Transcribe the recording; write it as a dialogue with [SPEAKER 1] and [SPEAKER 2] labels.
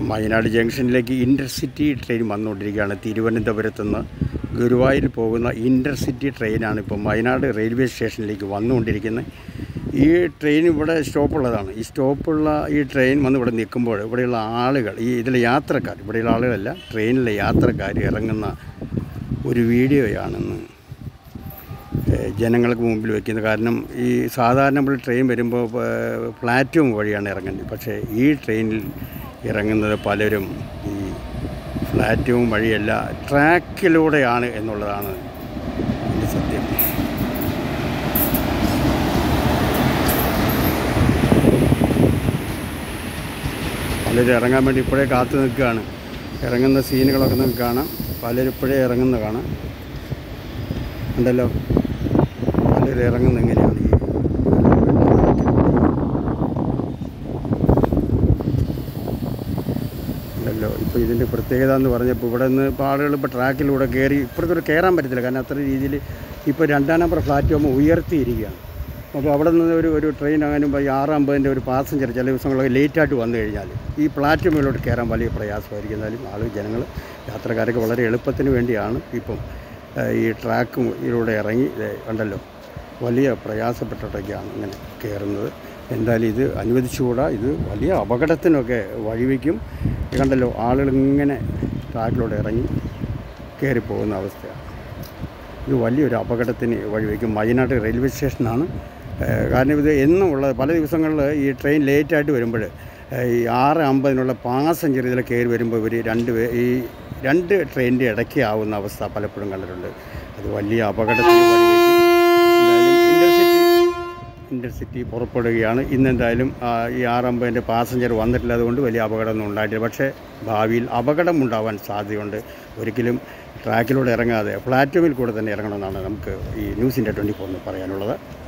[SPEAKER 1] Wayanad ജംഗ്ഷനിലേക്ക് intercity train വന്നുകൊണ്ടിരിക്കുകയാണ് തിരുവനന്തപുരത്ത് നിന്ന് ഗുരുവായൂർ പോകുന്ന ഇൻ്റർസിറ്റി ട്രെയിനാണ് ഇപ്പം വയനാട് റെയിൽവേ സ്റ്റേഷനിലേക്ക് വന്നുകൊണ്ടിരിക്കുന്നത് ഈ ട്രെയിൻ ഇവിടെ സ്റ്റോപ്പുള്ളതാണ് ഈ സ്റ്റോപ്പുള്ള ഈ ട്രെയിൻ വന്ന് ഇവിടെ നിൽക്കുമ്പോൾ ഇവിടെയുള്ള ആളുകൾ ഈ ഇതിലെ യാത്രക്കാർ ഇവിടെയുള്ള ആളുകളല്ല ട്രെയിനിലെ യാത്രക്കാർ ഇറങ്ങുന്ന ഒരു വീഡിയോയാണെന്ന് ഏഹ് ജനങ്ങൾക്ക് മുമ്പിൽ വെക്കുന്നത് കാരണം ഈ സാധാരണ നമ്മൾ ട്രെയിൻ വരുമ്പോൾ ഏഹ് പ്ലാറ്റ്ഫോം വഴിയാണ് ഇറങ്ങുന്നത് പക്ഷേ ഈ ട്രെയിനിൽ ഇറങ്ങുന്നത് പലരും ഈ പ്ലാറ്റ്ഫോം വഴിയല്ല ട്രാക്കിലൂടെയാണ് എന്നുള്ളതാണ് ഇതിൻ്റെ സത്യം പലരും ഇറങ്ങാൻ വേണ്ടി ഇപ്പോഴേ കാത്തു നിൽക്കുകയാണ് ഇറങ്ങുന്ന സീനുകളൊക്കെ നമുക്ക് കാണാം പലരും ഇപ്പോഴേ ഇറങ്ങുന്ന കാണാം ഉണ്ടല്ലോ പലരും ഇറങ്ങുന്ന എങ്ങനെയാണ് ഈ ഉണ്ടല്ലോ ഇപ്പോൾ ഇതിൻ്റെ പ്രത്യേകത എന്ന് പറഞ്ഞപ്പോൾ ഇവിടെ നിന്ന് ഇപ്പോൾ ആളുകൾ ഇപ്പോൾ ട്രാക്കിലൂടെ കയറി ഇപ്പുറത്തോട്ട് കയറാൻ പറ്റത്തില്ല കാരണം അത്ര രീതിയിൽ ഇപ്പോൾ രണ്ടാം നമ്പർ പ്ലാറ്റ്ഫോം ഉയർത്തിയിരിക്കുകയാണ് അപ്പോൾ അവിടെ നിന്ന് ഒരു ഒരു ട്രെയിൻ അങ്ങനെ ഈ ആറമ്പതിൻ്റെ ഒരു പാസഞ്ചർ ചില ദിവസങ്ങളൊക്കെ ലേറ്റായിട്ട് വന്നു കഴിഞ്ഞാൽ ഈ പ്ലാറ്റ്ഫോമിലോട്ട് കയറാൻ വലിയ പ്രയാസമായിരിക്കും എന്നാലും ആൾ ജനങ്ങൾ യാത്രക്കാരൊക്കെ വളരെ എളുപ്പത്തിന് വേണ്ടിയാണ് ഇപ്പം ഏഹ്, ഈ ട്രാക്ക് ഇതിലൂടെ ഇറങ്ങി ദേ കണ്ടല്ലോ വലിയ പ്രയാസപ്പെട്ടിട്ടൊക്കെയാണ് ഇങ്ങനെ കയറുന്നത് എന്തായാലും ഇത് അനുവദിച്ചുകൂടാ ഇത് വലിയ അപകടത്തിനൊക്കെ വഴിവെക്കും ഇത് കണ്ടല്ലോ ആളുകൾ ഇങ്ങനെ ട്രാക്കിലൂടെ ഇറങ്ങി കയറി പോകുന്ന അവസ്ഥയാണ് ഇത് വലിയൊരു അപകടത്തിന് വഴിവെക്കും വയനാട് റെയിൽവേ സ്റ്റേഷനാണ് ഏഹ് കാരണം ഇത് എന്നും ഉള്ളത് പല ദിവസങ്ങളിൽ ഈ ട്രെയിൻ ലേറ്റായിട്ട് വരുമ്പോൾ ഈ ആറ് അമ്പതിനുള്ള പാസഞ്ചർ ഇതിൽ കയറി വരുമ്പോൾ ഇവർ രണ്ട് പേ ഈ രണ്ട് ട്രെയിനിൻ്റെ ഇടയ്ക്ക് ആവുന്ന അവസ്ഥ പലപ്പോഴും കണ്ടിട്ടുണ്ട് അത് വലിയ അപകടത്തിന് വഴിവെക്കും എന്തായാലും ഇൻ്റർസിറ്റി ഇൻ്റർസിറ്റി പുറപ്പെടുകയാണ് ഇന്ന് എന്തായാലും ആ, ഈ ആറമ്പതിൻ്റെ പാസഞ്ചർ വന്നിട്ടില്ല അതുകൊണ്ട് വലിയ അപകടമൊന്നും ഉണ്ടായിട്ടില്ല പക്ഷേ ഭാവിയിൽ അപകടം ഉണ്ടാവാൻ സാധ്യതയുണ്ട് ഒരിക്കലും ട്രാക്കിലൂടെ ഇറങ്ങാതെ പ്ലാറ്റ്ഫോമിൽ കൂടെ തന്നെ ഇറങ്ങണമെന്നാണ് നമുക്ക് ഈ ന്യൂസ് ഇന്ത്യ ട്വൻറ്റി ഫോറിന് പറയാനുള്ളത്